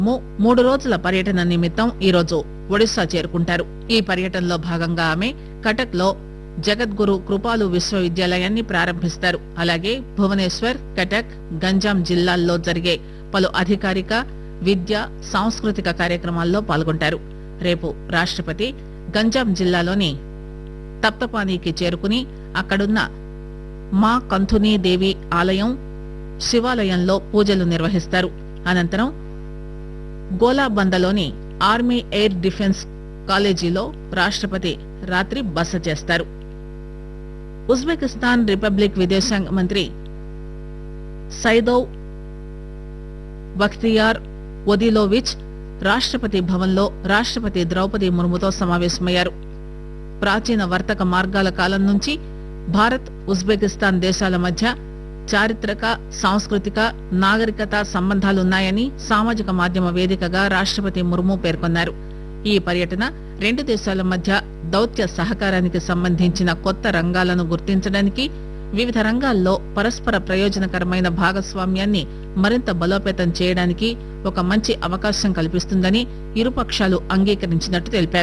ము- మూడు రోజుల పర్యటన నిమిత్తం ఈరోజు ఒడిశా చేరుకుంటారు ఈ పర్యటనలో భాగంగా ఆమె కటక్ లో జగద్గురు కృపాలు విశ్వవిద్యాలయాన్ని ప్రారంభిస్తారు అలాగే భువనేశ్వర్ కటక్ గంజాం జిల్లాల్లో జరిగే పలు అధికారిక విద్య సాంస్కృతిక కార్యక్రమాల్లో పాల్గొంటారు రేపు రాష్టపతి గంజాం జిల్లాలోని తప్తపానీకి చేరుకుని అక్కడున్న మా కంథునీ దేవి ఆలయం శివాలయంలో పూజలు నిర్వహిస్తారు అనంతరం గోలాబందలోని ఆర్మీ ఎయిర్ డిఫెన్స్ కాలేజీలో రాష్టపతి రాత్రి బస చేస్తారు ఉజ్బెకిస్తాన్ రిపబ్లిక్ విదేశాంగ మంత్రి సైదోవ్ బఖ్తియార్ ఒదిలోవిచ్ రాష్టపతి భవన్లో రాష్టపతి ద్రౌపది ముర్ముతో సమావేశమయ్యారు ప్రాచీన వర్తక మార్గాల కాలం నుంచి భారత్ ఉజ్బెకిస్తాన్ దేశాల మధ్య చారిత్రక సాంస్కృతిక నాగరికత సంబంధాలున్నాయని సామాజిక మాధ్యమ వేదికగా రాష్టపతి ముర్ము పేర్కొన్నారు ఈ పర్యటన రెండు దేశాల మధ్య దౌత్య సహకారానికి సంబంధించిన కొత్త రంగాలను గుర్తించడానికి వివిధ రంగాల్లో పరస్పర ప్రయోజనకరమైన భాగస్వామ్యాన్ని మరింత బలోపేతం చేయడానికి ఒక మంచి అవకాశం కల్పిస్తుందని ఇరుపక్షాలు అంగీకరించినట్టు తెలిపారు